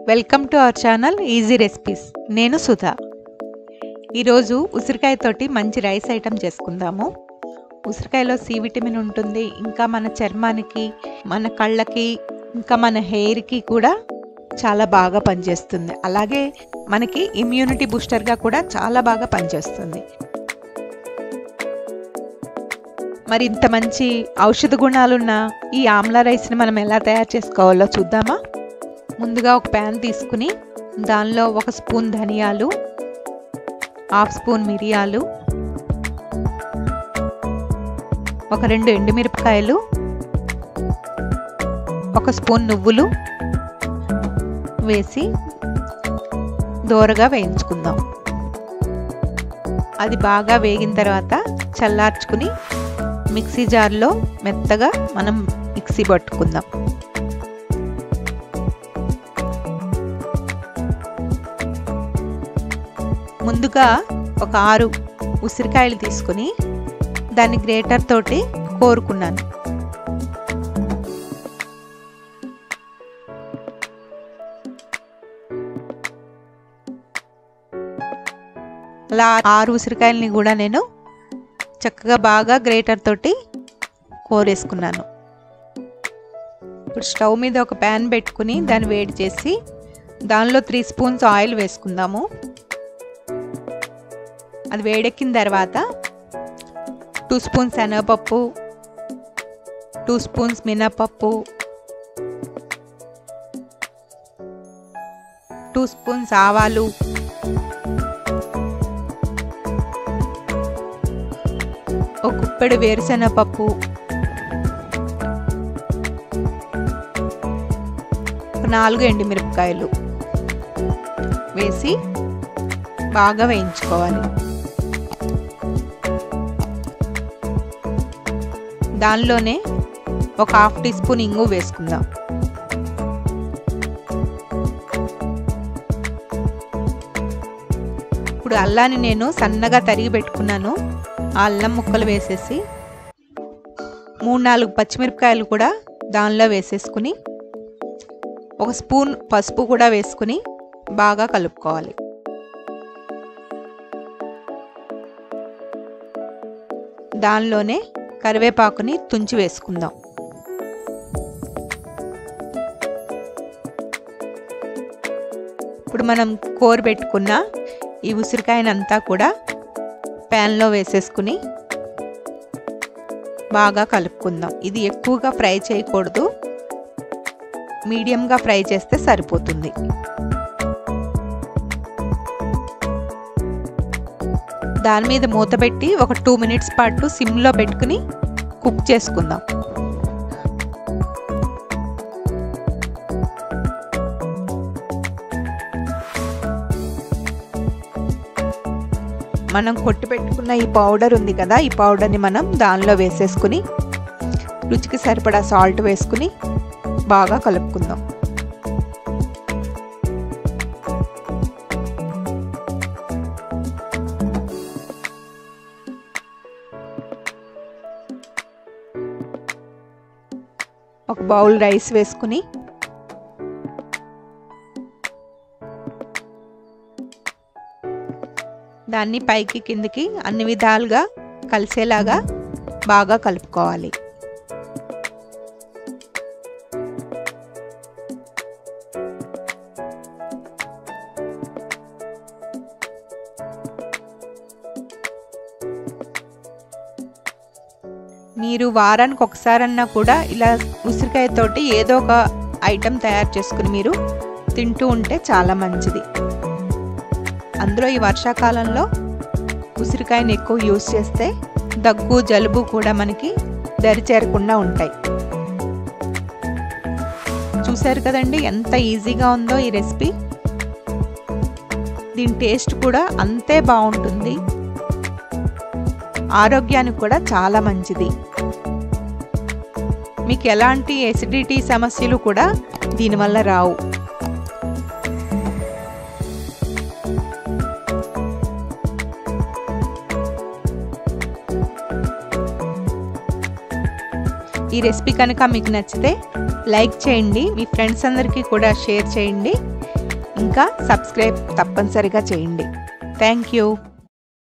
welcome to our channel easy recipes నేను సుధా ఈరోజు ఉసిరికాయతోటి మంచి రైస్ ఐటెం చేసుకుందాము ఉసిరికాయలో సి విటమిన్ ఉంటుంది ఇంకా మన చర్మానికి మన కళ్ళకి ఇంకా మన హెయిర్కి కూడా చాలా బాగా పనిచేస్తుంది అలాగే మనకి ఇమ్యూనిటీ బూస్టర్గా కూడా చాలా బాగా పనిచేస్తుంది మరి ఇంత మంచి ఔషధ గుణాలున్న ఈ ఆమ్లా రైస్ని మనం ఎలా తయారు చేసుకోవాలో చూద్దామా ముందుగా ఒక ప్యాన్ తీసుకుని దానిలో ఒక స్పూన్ ధనియాలు హాఫ్ స్పూన్ మిరియాలు ఒక రెండు ఎండుమిరపకాయలు ఒక స్పూన్ నువ్వులు వేసి దోరగా వేయించుకుందాం అది బాగా వేగిన తర్వాత చల్లార్చుకుని మిక్సీ జార్లో మెత్తగా మనం మిక్సీ పట్టుకుందాం ముందుగా ఒక ఆరు ఉసిరికాయలు తీసుకుని దాన్ని గ్రేటర్ తోటి కోరుకున్నాను అలా ఆరు ఉసిరికాయలని కూడా నేను చక్కగా బాగా గ్రేటర్ తోటి కోరేసుకున్నాను ఇప్పుడు స్టవ్ మీద ఒక ప్యాన్ పెట్టుకుని దాన్ని వేడి చేసి దానిలో త్రీ స్పూన్స్ ఆయిల్ వేసుకుందాము అది వేడెక్కిన తర్వాత టూ స్పూన్స్ శనగపప్పు టూ స్పూన్స్ మినపప్పు టూ స్పూన్స్ ఆవాలు ఒక కుప్పెడు వేరుశనగపప్పు నాలుగు ఎండుమిరపకాయలు వేసి బాగా వేయించుకోవాలి దానిలోనే ఒక హాఫ్ టీ స్పూన్ ఇంగు వేసుకుందాం ఇప్పుడు అల్లాన్ని నేను సన్నగా తరిగి పెట్టుకున్నాను ఆ అల్లం ముక్కలు వేసేసి మూడు నాలుగు పచ్చిమిరపకాయలు కూడా దానిలో వేసేసుకుని ఒక స్పూన్ పసుపు కూడా వేసుకుని బాగా కలుపుకోవాలి దానిలోనే కరివేపాకుని తుంచి వేసుకుందాం ఇప్పుడు మనం కూర పెట్టుకున్న ఈ ఉసిరికాయనంతా కూడా ప్యాన్లో వేసేసుకుని బాగా కలుపుకుందాం ఇది ఎక్కువగా ఫ్రై చేయకూడదు మీడియంగా ఫ్రై చేస్తే సరిపోతుంది దాని మీద మూత పెట్టి ఒక టూ మినిట్స్ పాటు సిమ్లో పెట్టుకుని కుక్ చేసుకుందాం మనం కొట్టి పెట్టుకున్న ఈ పౌడర్ ఉంది కదా ఈ పౌడర్ని మనం దానిలో వేసేసుకుని రుచికి సరిపడా సాల్ట్ వేసుకుని బాగా కలుపుకుందాం ఒక బౌల్ రైస్ వేసుకుని దాన్ని పైకి కిందికి అన్ని విధాలుగా కలిసేలాగా బాగా కలుపుకోవాలి మీరు వారానికి ఒకసారన్నా కూడా ఇలా ఉసిరికాయతోటి ఏదో ఒక ఐటెం తయారు చేసుకుని మీరు తింటూ ఉంటే చాలా మంచిది అందులో ఈ వర్షాకాలంలో ఉసిరికాయని ఎక్కువ యూస్ చేస్తే దగ్గు జలుబు కూడా మనకి దరి చేరకుండా ఉంటాయి చూసారు కదండి ఎంత ఈజీగా ఉందో ఈ రెసిపీ దీని టేస్ట్ కూడా అంతే బాగుంటుంది ఆరోగ్యానికి కూడా చాలా మంచిది మీకు ఎలాంటి ఎసిడిటీ సమస్యలు కూడా దీనివల్ల రావు ఈ రెసిపీ కనుక మీకు నచ్చితే లైక్ చేయండి మీ ఫ్రెండ్స్ అందరికీ కూడా షేర్ చేయండి ఇంకా సబ్స్క్రైబ్ తప్పనిసరిగా చేయండి థ్యాంక్ యూ